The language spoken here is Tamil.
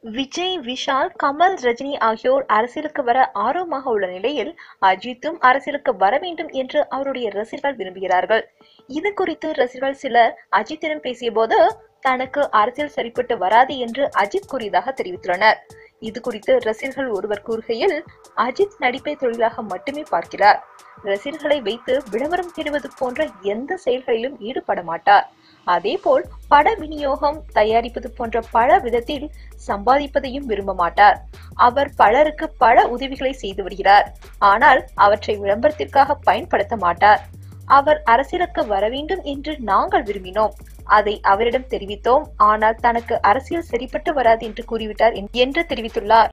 விஜய் விஷால் கமல் ரஜினி ஆகியோர் அரசியலுக்கு வர ஆர்வமாக உள்ள நிலையில் அஜித்தும் அரசியலுக்கு வர வேண்டும் என்று அவருடைய ரசிகர்கள் விரும்புகிறார்கள் இது குறித்து ரசிகர்கள் சிலர் அஜித்திடம் பேசிய போது தனக்கு அரசியல் சரிப்பட்டு வராது என்று அஜித் கூறியதாக தெரிவித்துள்ளனர் இது குறித்து ரசிகர்கள் ஒருவர் கூறுகையில் அஜித் நடிப்பை தொழிலாக மட்டுமே பார்க்கிறார் ரசிகர்களை வைத்து விளம்பரம் தேடுவது போன்ற எந்த செயல்களிலும் ஈடுபட மாட்டார் அதேபோல் பட விநியோகம் தயாரிப்பது போன்ற பல விதத்தில் சம்பாதிப்பதையும் விரும்ப மாட்டார் அவர் பலருக்கு பல உதவிகளை செய்து வருகிறார் ஆனால் அவற்றை விளம்பரத்திற்காக பயன்படுத்த மாட்டார் அவர் அரசியலுக்கு வர வேண்டும் என்று நாங்கள் விரும்பினோம் அதை அவரிடம் தெரிவித்தோம் ஆனால் தனக்கு அரசியல் சரிப்பட்டு வராது என்று கூறிவிட்டார் என்று தெரிவித்துள்ளார்